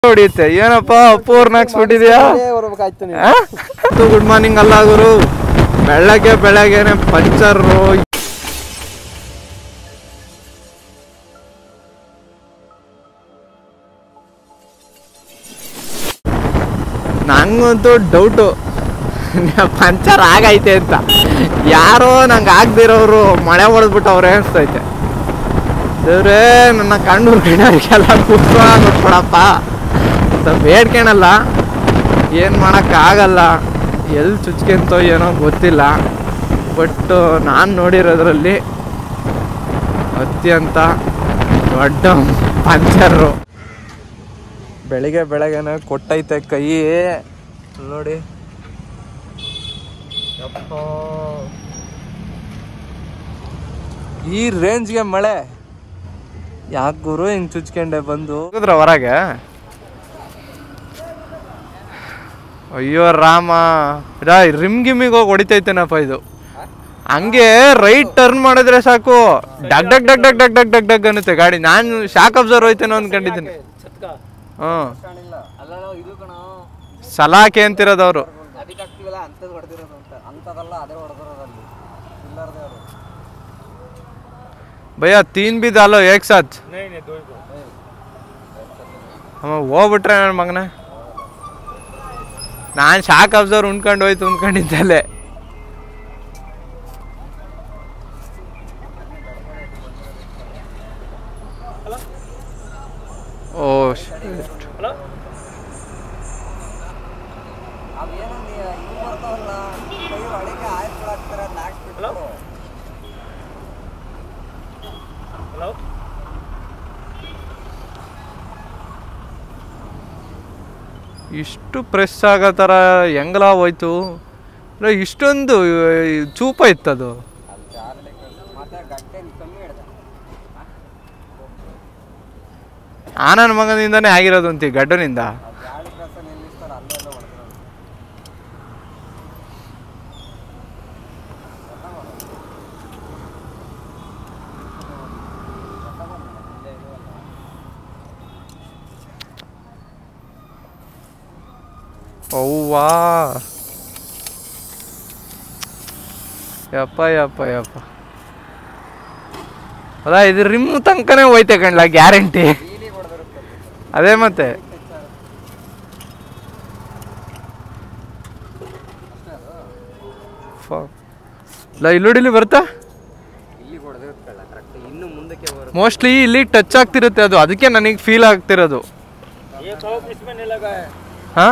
ಹೊಡಿಯುತ್ತೆ ಏನಪ್ಪ ಅಪ್ಪೂರ್ನ ಹಾಕ್ಸ್ಬಿಟ್ಟಿದ್ಯಾ ಬರ್ಬೇಕಾಯ್ತು ನೀವು good morning ಅಲ್ಲ ಗುರು ಬೆಳಗ್ಗೆ ಬೆಳಗ್ಗೆನೆ ಪಂಚರು ನಂಗಂತೂ ಡೌಟು ಪಂಚರ್ ಆಗೈತೆ ಅಂತ ಯಾರೋ ನಂಗೆ ಆಗದಿರೋರು ಮಳೆ ಹೊಡೆದ್ಬಿಟ್ಟವ್ರೆ ಅನಿಸ್ತೈತೆ ದೇವ್ರೇ ನನ್ನ ಕಣ್ಣು ಗಿಡಕ್ಕೆಲ್ಲ ಕೂತ್ಕೊಳ್ಳ ನೋಡ್ಕೊಳಪ್ಪ ಅಂತ ಬೇಡ್ಕೊಳಲ್ಲ ಏನು ಮಾಡೋಕ್ಕಾಗಲ್ಲ ಎಲ್ಲಿ ಚುಚ್ಕೆಂತೋ ಏನೋ ಗೊತ್ತಿಲ್ಲ ಬಟ್ ನಾನು ನೋಡಿರೋದ್ರಲ್ಲಿ ಅತ್ಯಂತ ದೊಡ್ಡ ಪಂಚರು ಬೆಳಿಗ್ಗೆ ಬೆಳಗ್ಗೆನೆ ಕೊಟ್ಟೈತೆ ಕೈ ನೋಡಿ ಯಪ್ಪಾ. ಈ ರೇಂಜ್ಗೆ ಮಳೆ ಯಾಕೆ ಗುರು ಹಿಂಗ್ ಚುಚ್ಕೊಂಡೆ ಬಂದು ಹೋಗಿದ್ರ ಹೊರಗೆ ಅಯ್ಯೋ ರಾಮ ರಾ ರಿಮ್ ಗಿಮ್ಮಿಗೆ ಹೋಗಿ ಹೊಡಿತೈತೇನಪ್ಪ ಇದು ಹಂಗೆ ರೈಟ್ ಟರ್ನ್ ಮಾಡಿದ್ರೆ ಸಾಕು ಡಗ್ ಡಗ್ ಡಗ್ ಡಗ್ ಡಗ್ ಡಗ್ ಡಗ್ ಡಗ್ ಅನ್ನುತ್ತೆ ಗಾಡಿ ನಾನು ಶಾಕ್ ಅಬ್ಸರ್ವ್ ಹೋಯ್ತೇನೋ ಅನ್ಕೊಂಡಿದ್ದೀನಿ ಹ್ಞೂ ಅಲ್ಲ ಇದು ಕಣ ಸಲಾಕೆ ಅಂತಿರೋದು ಅವರು ಅದಕ್ಕೆ ಆಗ್ತಿವಲ್ಲ ಅಂಥದ್ದು ಹೊಡೆದಿರೋದು ಅಂತ ಅಂಥದ್ದಲ್ಲ ಅದೇ ಹೊಡೆದಿರೋದಲ್ಲಿ ಇಲ್ಲಾರ್ದೆ ಅವರು ಭಯ್ಯ ತೀನ್ ಬಿ ದಾಲೋ ಏಕ್ ಸಾಥ್ ಅಮ್ಮ ಹೋಗ್ಬಿಟ್ರೆ ನನ್ನ ಮಗನ ನಾನು ಶಾಕ್ ಅಬ್ಸರ್ವ್ ಉಣ್ಕೊಂಡು ಹೋಯ್ತು ಉಣ್ಕೊಂಡಿದ್ದಲ್ಲೇ ಓ shit. ಅವೇನೋ ನೀ ಇದು ಬರ್ತಾವಲ್ಲ ಕೈ ಒಳಗೆ ಆಯ್ತು ಹಾಕ್ತಾರೆ ಅದನ್ನ ಹಾಕ್ಬಿಟ್ಟು ಇಷ್ಟು ಪ್ರೆಸ್ ಆಗೋ ಥರ ಹೆಂಗಲ ಹೋಯ್ತು ಇಲ್ಲ ಇಷ್ಟೊಂದು ಚೂಪ ಇತ್ತದು ಅಲ್ಲಿ ಜಾರಲೆ ಮತ್ತೆ ಗಂಟೆ ಕಮ್ಮಿ ಹಿಡ್ದ ಆ ನನ್ನ ಮಗನಿಂದನೇ ಆಗಿರೋದು ಅಂತಿ ಗಡ್ಡನಿಂದ ಆ ಗಾಳಿ ಕೆಲಸ ನಿಲ್ಲಿಸ್ತಾರೆ ಅಲ್ಲೆಲ್ಲ ಹೊಡೆದಿರೋದು ಅವ್ವಾ ಯಪ್ಪ ಯಪ್ಪ ಯಪ್ಪ ಅಲ್ಲ ಇದು ರಿಮ್ ತನಕನೇ ಹೋಯ್ತೆ ಕಣ್ಲ ಗ್ಯಾರಂಟಿ ನೀಲಿ ಹೊಡೆದಿರುತ್ತೆ ಅದೇ ಮತ್ತೆ ಫ- ಇಲ್ಲ ಇಲ್ಲುಡಿಲಿ ಬರ್ತಾ ಇಲ್ಲಿ ಹೊಡೆದಿರುತ್ತಲ್ಲ ಕರೆಕ್ಟ್ ಇನ್ನು ಮುಂದಕ್ಕೆ ಬರುತ್ತೆ ಮೋಸ್ಟ್ಲಿ ಇಲ್ಲಿ ಟಚ್ ಆಗ್ತಿರುತ್ತೆ ಅದು ಅದಕ್ಕೆ ನನಗೆ ಫೀಲ್ ಆಗ್ತಿರೋದು ಹಾ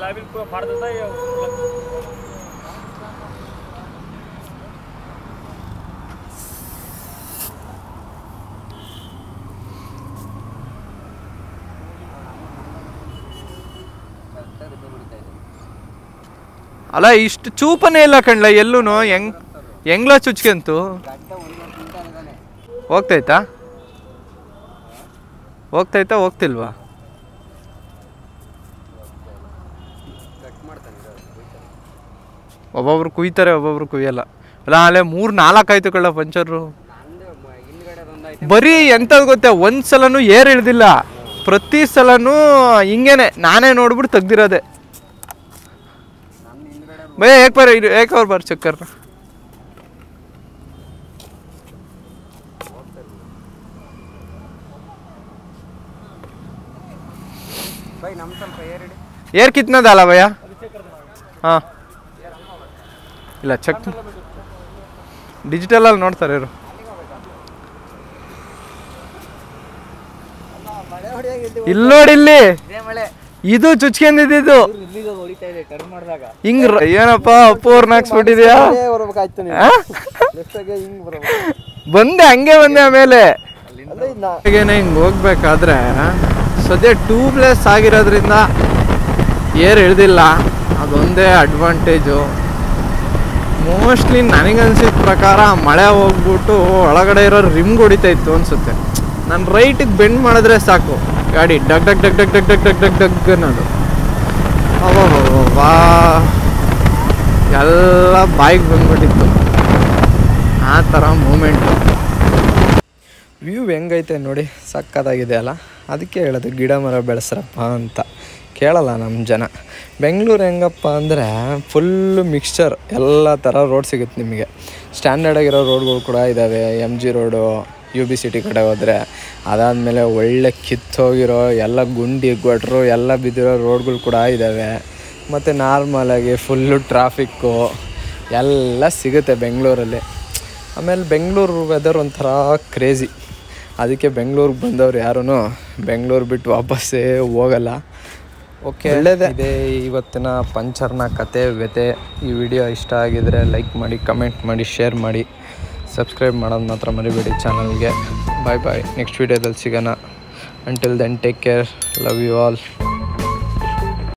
ಅಲ್ಲ ಇಷ್ಟು ಚೂಪನೇ ಇಲ್ಲ ಕಣ್ಲ ಎಲ್ಲೂ ಹೆಂಗ್ ಹೆಂಗ್ಲ ಚುಚ್ಕೆಂತು ಗಂಟೆ ಒಂದು ತಿಂತಾನಿದ್ದಾನೆ ಹೋಗ್ತೈತಾ ಹೋಗ್ತೈತಾ ಹೋಗ್ತಿಲ್ವಾ ಕಟ್ ಮಾಡ್ತಾನೆ ಒಬ್ಬೊಬ್ರು ಕುಯ್ತಾರೆ ಒಬ್ಬೊಬ್ರು ಕುಯ್ಯಲ್ಲ ಅಲ್ಲ ಅಲ್ಲೇ ಮೂರು ನಾಲ್ಕು ಆಯ್ತು ಕಳ್ಳ ಪಂಚರು ನಂದು ಮ- ಹಿಂದ್ಗಡೆ ಒಂದೈತೆ ಬರೀ ಎಂಥದ್ದು ಗೊತ್ತಾ ಒಂದು ಸಲನೂ ಏರ್ ಇಳ್ದಿಲ್ಲ ಪ್ರತಿ ಸಲನೂ ಹಿಂಗೇನೆ ನಾನೇ ನೋಡ್ಬಿಟ್ಟು ತೆಗ್ದಿರೋದೆ ನನ್ನ ಹಿಂದ್ಗಡೆ ಭಯ ಏಕ್ ಬರ ಇದು ಏಕ್ ಅವ್ರು ಬರ್ ಚಕ್ಕರ್ ಬೈ ನಮ್ಮ ಸ್ವಲ್ಪ ಏರ್ ಇಡಿ ಏರ್ ಕಿತ್ನದ ಅಲ್ಲ ಭಯ ಹಾಂ ಇಲ್ಲ ಚೆಕ್ ಡಿಜಿಟಲಲ್ಲಿ ನೋಡ್ತಾರೆ ಇವರು ಮಳೆ ಹೊಡಿಯಾಗಿದ್ದು ಇಲ್ಲಿ ನೋಡಿ ಇಲ್ಲಿ ಇದೇ ಮಳೆ ಇದು ಚುಚ್ಕೊಂಡಿದ್ದು ಇಲ್ಲಿಗೆ ಹೊಡಿತಾ ಇದೆ ಟರ್ನ್ ಮಾಡಿದಾಗ ಹಿಂಗ್ ರ- ಏನಪ್ಪ ಅಪ್ಪು ಅವ್ರನ್ನ ಹಾಕ್ಸ್ಬಿಟ್ಟಿದ್ಯಾ ಬರ್ಬೇಕಾಯ್ತು ನೀವು ಆ? ಲೆಫ್ಟಾಗೆ ಹಿಂಗ್ ಬರ್ಬೇಕು ಬಂದೆ ಹಂಗೆ ಬಂದೆ ಆಮೇಲೆ ಅಲ್ಲೇ ನಾ ಹಾಗೇನೆ ಹಿಂಗೆ ಹೋಗ್ಬೇಕಾದ್ರೆ ಸದ್ಯ ಟ್ಯೂಬ್ಲೆಸ್ ಆಗಿರೋದ್ರಿಂದ ಏರ್ ಇಳ್ದಿಲ್ಲ ಅದೊಂದೇ ಅಡ್ವಾಂಟೇಜು ಮೋಸ್ಟ್ಲಿ ನನಗನ್ಸಿದ ಪ್ರಕಾರ ಮಳೆ ಹೋಗ್ಬಿಟ್ಟು ಒಳಗಡೆ ಇರೋ ರಿಮ್ಗೆ ಹೊಡಿತಾ ಇತ್ತು ಅನ್ಸುತ್ತೆ ನಾನು ರೈಟಿಗೆ ಬೆಂಡ್ ಮಾಡಿದ್ರೆ ಸಾಕು ಗಾಡಿ ಡಗ್ ಡಗ್ ಡಗ್ ಡಗ್ ಡಗ್ ಡಗ್ ಡಗ್ ಡಗ್ ಡಗ್ ಅನ್ನೋದು ವಾ ಎಲ್ಲ ಬಾಯಿಗೆ ಬಂದ್ಬಿಟ್ಟಿತ್ತು ಆ ಥರ ಮೂಮೆಂಟು ವ್ಯೂ ಹೆಂಗೈತೆ ನೋಡಿ ಸಕ್ಕತ್ತಾಗಿದೆ ಅಲ್ಲ ಅದಕ್ಕೆ ಹೇಳೋದು ಗಿಡ ಮರ ಬೆಳೆಸ್ರಪ್ಪ ಅಂತ ಕೇಳಲ್ಲ ನಮ್ಮ ಜನ ಬೆಂಗಳೂರು ಹೆಂಗಪ್ಪ ಅಂದರೆ ಫುಲ್ಲು ಮಿಕ್ಸ್ಚರ್ ಎಲ್ಲ ಥರ ರೋಡ್ ಸಿಗುತ್ತೆ ನಿಮಗೆ ಸ್ಟ್ಯಾಂಡರ್ಡ್ ಆಗಿರೋ ರೋಡ್ಗಳು ಕೂಡ ಇದ್ದಾವೆ M G road U B City ಕಡೆ ಹೋದರೆ ಅದಾದಮೇಲೆ ಒಳ್ಳೆ ಕಿತ್ತೋಗಿರೋ ಎಲ್ಲ ಗುಂಡಿ ಗೊಟ್ರು ಎಲ್ಲ ಬಿದ್ದಿರೋ ರೋಡ್ಗಳು ಕೂಡ ಇದ್ದಾವೆ ಮತ್ತು ನಾರ್ಮಲಾಗಿ ಫುಲ್ಲು ಟ್ರಾಫಿಕ್ಕು ಎಲ್ಲ ಸಿಗುತ್ತೆ ಬೆಂಗಳೂರಲ್ಲಿ ಆಮೇಲೆ ಬೆಂಗಳೂರು ವೆದರ್ ಒಂಥರ ಕ್ರೇಜಿ ಅದಕ್ಕೆ ಬೆಂಗಳೂರಿಗೆ ಬಂದವ್ರು ಯಾರೂ ಬೆಂಗಳೂರು ಬಿಟ್ಟು ವಾಪಸ್ಸೇ ಹೋಗಲ್ಲ ಓಕೆ ಒಳ್ಳೆಯದೇ ಇದೇ ಇವತ್ತಿನ ಪಂಚರ್ನ ಕತೆ ವ್ಯತೆ ಈ ವಿಡಿಯೋ ಇಷ್ಟ ಆಗಿದರೆ ಲೈಕ್ ಮಾಡಿ ಕಮೆಂಟ್ ಮಾಡಿ ಶೇರ್ ಮಾಡಿ ಸಬ್ಸ್ಕ್ರೈಬ್ ಮಾಡೋದು ಮಾತ್ರ ಮರಿಬೇಡಿ ಚಾನಲ್ಗೆ ಬಾಯ್ ಬಾಯ್ ನೆಕ್ಸ್ಟ್ ವೀಡಿಯೋದಲ್ಲಿ ಸಿಗೋಣ until then take care love you all